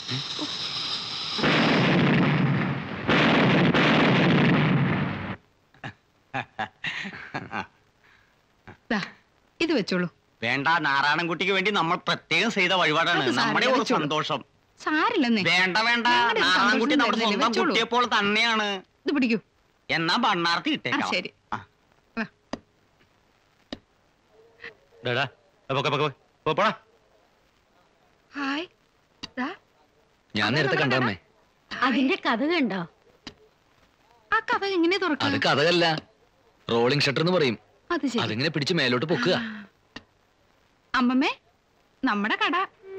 ദാ, ഇത് വെച്ചോളൂ വേണ്ട നാരായണൻകുട്ടിക്ക് വേണ്ടി നമ്മൾ പ്രത്യേകം ചെയ്ത വഴിപാടാണ് അത് സാരമില്ല, നമ്മുടെ ഒരു വെച്ചോളൂ. സന്തോഷം സാരില്ലെന്നേ വേണ്ട വേണ്ട ഞങ്ങളുടെ ഒരു നാരായണൻകുട്ടി സന്തോഷം നമ്മുടെ തരുന്നില്ലേ? സ്വന്തം വെച്ചോളൂ. കുട്ടിയെപ്പോൾ തന്നെയാണ് ഇത് പിടിക്കൂ എന്നാ ബണ്ണാർത്തി ആ ഇട്ടേക്കാം ശരി ആ. വാ. ഡാടാ പൊക്കെ പൊക്കെ പോ പോടാ ഹായ് ദാ, ഞാൻ നേരത്തെ കണ്ടമ്മേ അതിന്റെ കഥ കണ്ടോ ആ കഥ എങ്ങനെ അത് തുറക്കാം കഥകല്ല റോളിംഗ് ഷട്ടർ എന്ന് പറയും അത് ശരി അതിങ്ങനെ പിടിച്ച് മേലോട്ട് പൊക്കുക അമ്മമ്മേ നമ്മുടെ കട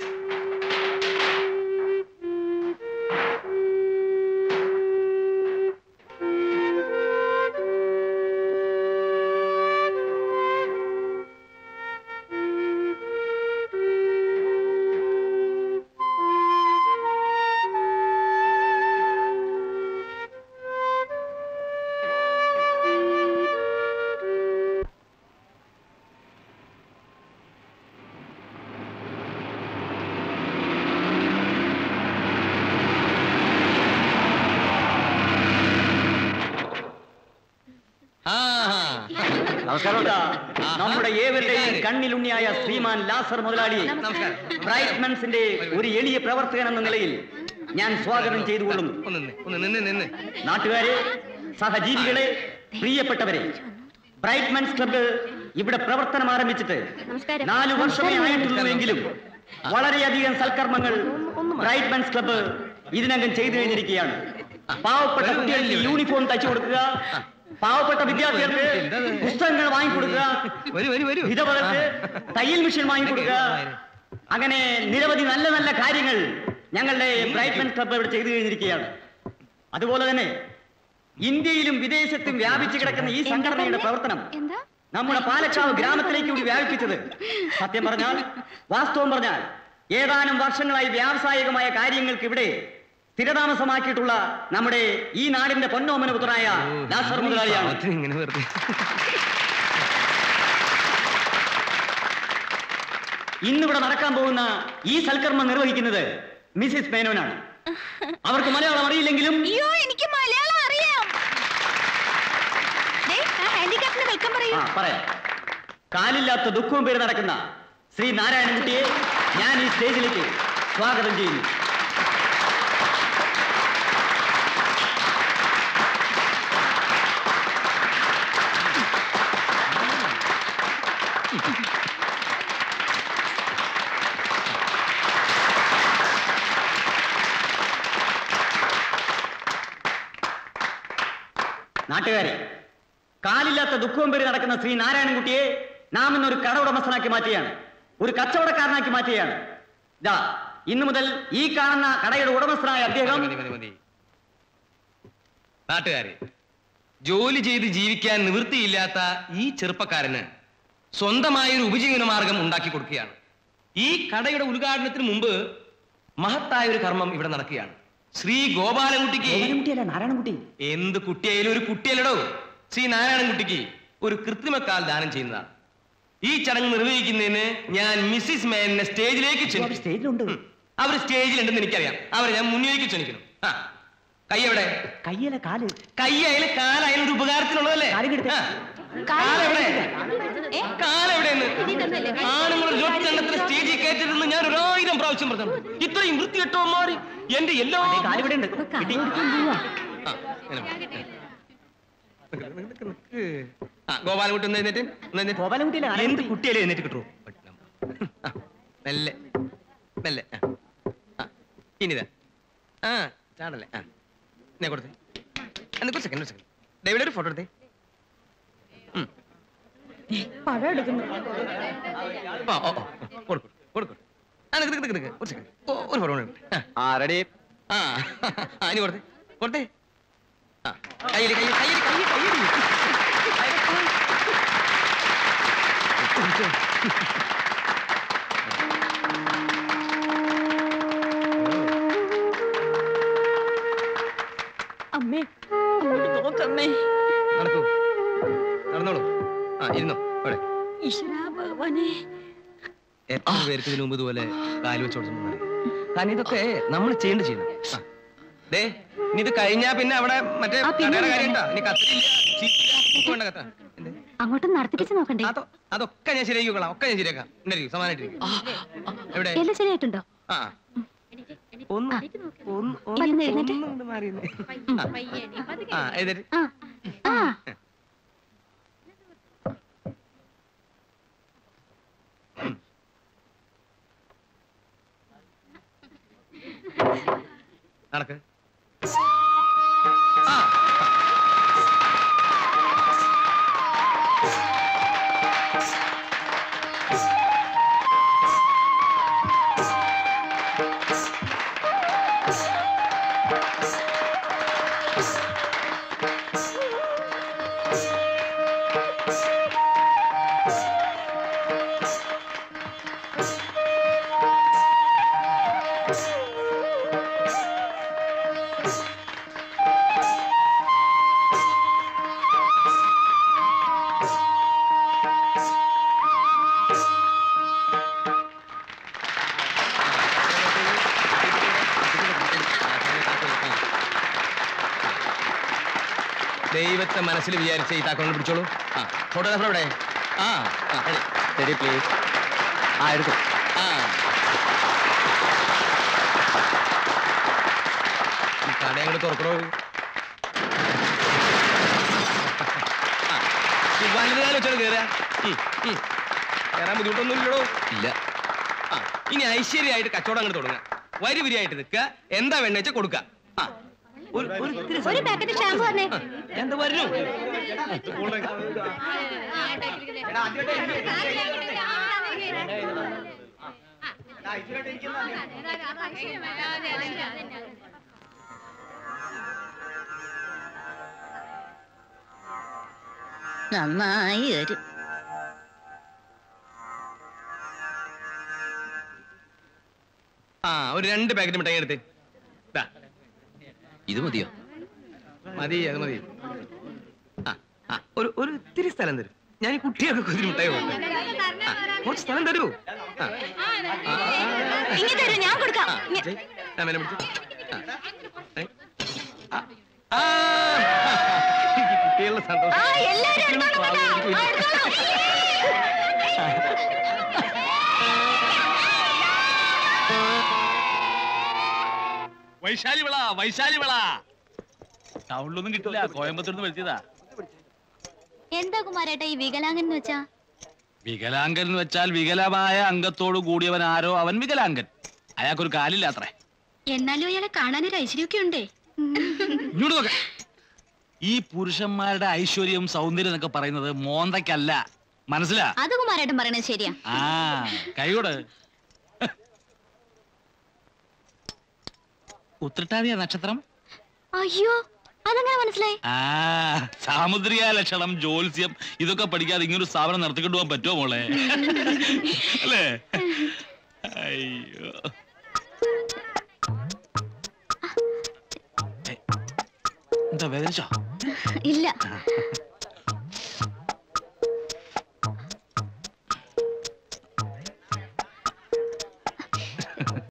നമസ്കാരം നമ്മുടെ ഏവരുടെയും കണ്ണിലുണ്ണിയായ ശ്രീമാൻ ലാസർ മുതലാളിയെ ബ്രൈറ്റ്മൻസിന്റെ ഒരു എളിയ പ്രവർത്തകൻ എന്ന നിലയിൽ ഞാൻ സ്വാഗതം ചെയ്തുകൊള്ളുന്നു ഒന്ന് നിന്ന്, ഒന്ന് നിന്ന് നിന്ന് നാട്ടുകാരെ സഹജീവികളെ പ്രിയപ്പെട്ടവരെ ബ്രൈറ്റ്മൻസ് ക്ലബ്ബ് ഇവിടെ പ്രവർത്തനം ആരംഭിച്ചിട്ട് നമസ്കാരം. നാലു വർഷമേ ആയിട്ടുള്ളൂവെങ്കിലും വളരെയധികം സൽക്കർമ്മങ്ങൾ ബ്രൈറ്റ്മൻസ് ക്ലബ്ബ് ഇതിനകം ചെയ്തു കഴിഞ്ഞിരിക്കുകയാണ് പാവപ്പെട്ട കുട്ടികൾക്ക് യൂണിഫോം തച്ചു കൊടുക്കുക പാവപ്പെട്ട വിദ്യാർത്ഥികൾക്ക് പുസ്തകങ്ങൾ വാങ്ങിക്കൊടുക്കുക വരൂ വരൂ വരൂ വിധവകൾക്ക് തയ്യൽ മെഷീൻ വാങ്ങിക്കൊടുക്കുക അങ്ങനെ നിരവധി നല്ല നല്ല കാര്യങ്ങൾ ഞങ്ങളുടെ ബ്രൈറ്റ്മൻസ് ക്ലബ്ബ് ഇവിടെ ചെയ്തു കഴിഞ്ഞിരിക്കുകയാണ് അതുപോലെ തന്നെ ഇന്ത്യയിലും വിദേശത്തും വ്യാപിച്ചു കിടക്കുന്ന ഈ സംഘടനയുടെ പ്രവർത്തനം എന്താ നമ്മുടെ പാലക്കാവ് ഗ്രാമത്തിലേക്ക് കൂടി വ്യാപിപ്പിച്ചത് സത്യം പറഞ്ഞാൽ വാസ്തവം പറഞ്ഞാൽ ഏതാനും വർഷങ്ങളായി വ്യാവസായികമായ കാര്യങ്ങൾക്ക് ഇവിടെ സ്ഥിരതാമസമാക്കിയിട്ടുള്ള നമ്മുടെ ഈ നാടിന്റെ പൊന്നോമന പുത്രനായ ലാസർ മുതലാളിയാണ് അതിന് ഇങ്ങനെ വെറുതെ ഇന്നിവിടെ നടക്കാൻ പോകുന്ന ഈ സൽക്കർമ്മം നിർവഹിക്കുന്നത് മിസിസ് മേനോനാണ് അവർക്ക് മലയാളം അറിയില്ലെങ്കിലും അയ്യോ എനിക്ക് മലയാളം അറിയാം ദേ, ആ ഹാൻഡിക്യാപ്പിന് വെൽക്കം പറയൂ ആ പറയാം കാലില്ലാത്ത ദുഃഖവും പേര് നടക്കുന്ന ശ്രീ നാരായണൻകുട്ടിയെ ഞാൻ ഈ സ്റ്റേജിലേക്ക് സ്വാഗതം ചെയ്യുന്നു നാട്ടുകാരെ കാലില്ലാത്ത ദുഃഖവും പേര് നടക്കുന്ന ശ്രീ നാരായണൻകുട്ടിയെ നാം ഇന്നൊരു കട ഉടമസ്ഥനാക്കി മാറ്റുകയാണ് ഒരു കച്ചവടക്കാരനാക്കി മാറ്റുകയാണ് ഇതാ ഇന്നു മുതൽ ഈ കാണുന്ന കടയുടെ ഉടമസ്ഥനായ അദ്ദേഹം മതി മതി മതി നാട്ടുകാരെ ജോലി ചെയ്ത് ജീവിക്കാൻ നിവൃത്തിയില്ലാത്ത ഈ ചെറുപ്പക്കാരന് സ്വന്തമായ ഒരു ഉപജീവന മാർഗം ഉണ്ടാക്കി കൊടുക്കുകയാണ് ഈ കടയുടെ ഉദ്ഘാടനത്തിന് മുമ്പ് മഹത്തായ ഒരു കർമ്മം ഇവിടെ നടക്കുകയാണ് ശ്രീ ഗോപാലൻകുട്ടിക്ക് നാരായണൻകുട്ടിയല്ല നാരായണൻകുട്ടി എന്ത് കുട്ടിയായാലും ഒരു കുട്ടിയല്ലടോ ശ്രീ നാരായണൻകുട്ടിക്ക് ഒരു കൃത്രിമക്കാൽ ദാനം ചെയ്യുന്നതാണ് ഈ ചടങ്ങ് നിർവഹിക്കുന്നതിന് ഞാൻ മിസ്സിസ് മേനെ സ്റ്റേജിലേക്ക് ക്ഷണിക്കും സ്റ്റേജിലുണ്ട് അവർ സ്റ്റേജിലുണ്ടെന്ന് എനിക്കറിയാം അവരെ ഞാൻ മുന്നിലേക്ക് ക്ഷണിക്കണം ആ കൈ എവിടെ കയ്യല കാല് കൈ ആയാലും കാലായാലും ഒരു ഉപകാരത്തിനുള്ളതല്ലേ കാലുകെടുത്ത്. ആ. കാലെവിടെ കാലെവിടെയെന്ന് ആണുങ്ങൾ ഒറ്റെണ്ണത്തിന് സ്റ്റേജിൽ കയറ്റരുതെന്ന് ഞാൻ ഒരായിരം പ്രാവശ്യം പറഞ്ഞു ഇത്രയും വൃത്തികെട്ടോ മാറി എന്റെ എല്ലാ കാലിവിടെ ഉണ്ട് കിട്ടി ആ, ഇങ്ങനെ പോ. നിക്ക്, നിക്ക്, നിക്ക്, നിക്ക്. ആ, ഗോപാലൻകുട്ടി ഒന്ന് എഴുന്നേറ്റ് ഒന്ന് എഴുന്നേറ്റ്. ഗോപാലൻകുട്ടിയല്ലേ എന്ത് നാരായണൻകുട്ടി? കുട്ടിയല്ലേ എഴുന്നേറ്റ് കിട്ടുമോ ആ, മെല്ലെ മെല്ലെ ആ. ആ, ഇനിതാ ആ ചാടല്ലേ ആ എന്നെ കൊടുത്തേ എന്നെ ഒരു സെക്കൻഡ് ഒരു സെക്കൻഡ് ഡേവിഡ് ഒരു ഫോട്ടോ എടുത്തേ ഉം. പഴം എടുക്കുന്നു ആ, ഓ, ഓ, കൊടുക്കൂ, കൊടുക്കൂ. ആ, നിക്ക്, നിക്ക്, നിക്ക്, നിക്ക്. ഒരു സെക്കൻഡ് ഓ, ഒരു ഫോട്ടോ കൂടെ എടുക്ക്. ആ, ആരടി ആ ആ, ഇനി കൊടുത്തേ കൊടുത്തേ ആ കയ്യടി കയ്യടി കയ്യടി കയ്യടി കയ്യടി അമ്മേ അങ്ങോട്ട് നോക്കമ്മേ നടക്കൂ നടന്നോളൂ ആ ഇരുന്നോ അവിടെ ഈശ്വരാ ഭഗവാനെ എത്ര പേർക്ക് ഇതിനു മുമ്പ് ഇതുപോലെ കാല് വെച്ച് കൊടുത്തിട്ടുണ്ടെന്ന് കാരണം ഇതൊക്കെ നമ്മൾ ചെയ്യേണ്ട ചെയ്യണം ആ. ദേ ഇനി ഇത് കഴിഞ്ഞാ പിന്നെ അവിടെ മറ്റേ ആ, പിന്നെ കടയുടെ കാര്യം വിളിക്കാം. ഉണ്ടോ ഇനി കത്തിരില്ല ചീറ്റില്ല ഒക്കെ വേണ്ട കത്ത എന്തേ? അങ്ങോട്ട് നടത്തിപ്പിച്ച് നോക്കണ്ടേ അതോ അതൊക്കെ ഞാൻ ശരിയാക്കിക്കോളാം ഒക്കെ ഞാൻ ശരിയാക്കാം ഉണ്ടായിരിക്കും സമാനായിട്ടിരിക്കും എവിടെ എല്ലാം ശരിയായിട്ടുണ്ടോ ആ ഒന്ന് ഒന്ന് പല്ലിന്ന് എഴുന്നേറ്റ്. ഒന്ന് ഇങ്ങട് മാറി നിന്നെ. ആ. ആ എഴുന്നേറ്റ് ആ ആ നടക്ക് ആ ദൈവത്തെ മനസ്സിൽ വിചാരിച്ച ഈ താക്കോണ്ട് പിടിച്ചോളൂ ആ ഫോട്ടോഗ്രാഫർ എവിടെ ആ ആ ശരി പ്ലീസ് ആ എടുത്തു ആ ഈ കട അങ്ങോട്ട് തുറക്കണോ ആ, ഈ വലുതുകാലം വെച്ചാൽ കയറുക കയറാൻ ബുദ്ധിമുട്ടൊന്നുമില്ലടോ ഇല്ല ആ ഇനി ഐശ്വര്യമായിട്ട് കച്ചവടം അങ്ങോട്ട് തുടങ്ങുക വരി വരിയായിട്ട് നിൽക്കുക എന്താ വേണ്ട വെച്ചാൽ കൊടുക്കുക ആ ഒരു ഒരു ഇത്തിരി ഒരു പാക്കറ്റ് ഷാമ്പു പറഞ്ഞേ ആ, എന്താ വരുന്നു നന്നായി വരും ആ ഒരു രണ്ട് പാക്കറ്റ് മിഠായി എടുത്ത് ദാ, ഇത് മതിയോ മതി അത് മതി ആ ആ ഒരു ഒരു ഇത്തിരി സ്ഥലം തരും ഞാൻ ഈ കുട്ടികൾക്ക് ഒത്തിരി മിഠായി കൊടുക്കും ആ, കുറച്ച് സ്ഥലം തരൂ ആ, ആ, ആ, ഇങ്ങനെ തരൂ ഞാൻ കൊടുക്കാം ആ, ഇങ്ങ- ജയ്, ഞാൻ മേലെ പിടിച്ച്. ആ, ഏ, ആ, ആ, ഈ കുട്ടികളുടെ സന്തോഷം ആ എല്ലാരും കുട്ടികളും എടുത്തോളൂ പാവം കേട്ടോ. ഇരിക്കും. ആ, എടുത്തോളൂ. വൈശാലി വിള വൈശാലി വിള ടൗണിലൊന്നും കിട്ടില്ല കോയമ്പത്തൂർ നിന്ന് വരുത്തിയതാ എന്താ കുമാരേട്ടാ ഈ വികലാംഗൻ എന്ന് വെച്ചാ വികലാംഗൻ എന്ന് വെച്ചാൽ വികലമായ അംഗത്തോട് കൂടിയവൻ ആരോ അവൻ വികലാംഗൻ അയാൾക്കൊരു കാലില്ല അത്രേ എന്നാലും അയാളെ കാണാനൊരു ഐശ്വര്യമൊക്കെ ഉണ്ടേ ഇങ്ങോട്ട് നോക്ക ഈ പുരുഷന്മാരുടെ ഐശ്വര്യം സൗന്ദര്യം എന്നൊക്കെ പറയുന്നത് മോന്തയ്ക്കല്ല മനസ്സിലാ അത് കുമാരേട്ടൻ പറയണത് ശരിയാ ആ കൈയോട് ഉത്രട്ടാതിയ നക്ഷത്രം അയ്യോ അതെങ്ങനെ മനസ്സിലായി ആ സാമുദ്രിക ലക്ഷണം ജ്യോത്സ്യം ഇതൊക്കെ പഠിക്കാതെ ഇങ്ങനൊരു സ്ഥാപനം നടത്തിക്കൊണ്ടു പോകാൻ പറ്റുമോ മോളെ അല്ലേ അയ്യോ ഏ, എന്താ വേദനിച്ചോ ഇല്ല